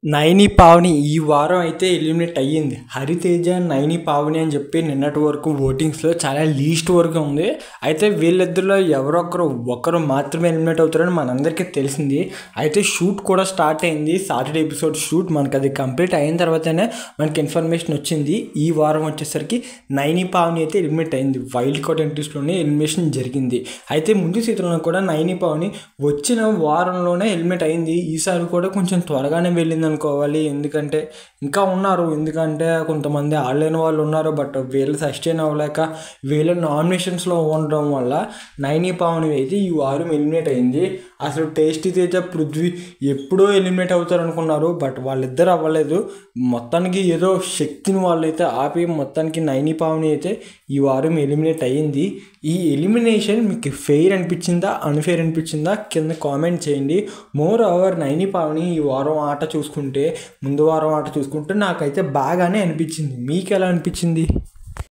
నైని పావని ఈ వారం అయితే ఎలిమినేట్ అయ్యింది హరితేజ నైని పావని అని చెప్పి నిన్నటి వరకు ఓటింగ్స్లో చాలా లీస్ట్ వరకు ఉంది అయితే వీళ్ళిద్దరిలో ఎవరో ఒకరు ఒకరు మాత్రమే ఎలిమినేట్ అవుతారని మనందరికీ తెలిసింది అయితే షూట్ కూడా స్టార్ట్ అయింది సాటర్డే ఎపిసోడ్ షూట్ మనకి అది కంప్లీట్ అయిన తర్వాతనే మనకి ఇన్ఫర్మేషన్ వచ్చింది ఈ వారం వచ్చేసరికి నైని పావని అయితే ఎలిమినేట్ అయింది వైల్డ్ కార్డ్ ఎంట్రీస్లోనే ఎలిమినేషన్ జరిగింది అయితే ముందు సీజన్లో కూడా నైని పావని వచ్చిన వారంలోనే ఎలిమినేట్ అయింది ఈసారి కూడా కొంచెం త్వరగానే వెళ్ళింది అనుకోవాలి ఎందుకంటే ఇంకా ఉన్నారు ఎందుకంటే కొంతమంది ఆడలేని వాళ్ళు ఉన్నారు బట్ వీళ్ళు సస్టైన్ అవ్వలేక వీళ్ళ నామినేషన్స్లో ఉండడం వల్ల నైని పావని అయితే ఈ వారం ఎలిమినేట్ అయింది అసలు టేస్టీ తేజ పృథ్వీ ఎప్పుడో ఎలిమినేట్ అవుతారు అనుకున్నారు బట్ వాళ్ళిద్దరు అవ్వలేదు మొత్తానికి ఏదో శక్తిని వాళ్ళైతే ఆపి మొత్తానికి నైని పావని అయితే ఈ వారం ఎలిమినేట్ అయ్యింది ఈ ఎలిమినేషన్ మీకు ఫెయిర్ అనిపించిందా అన్ఫెయిర్ అనిపించిందా కింద కామెంట్ చేయండి మోర్ ఓవర్ నైని పావని ఈ వారం ఆట చూసుకుంటే ముందు వారం ఆట చూసుకుంటే నాకైతే బాగానే అనిపించింది మీకు ఎలా అనిపించింది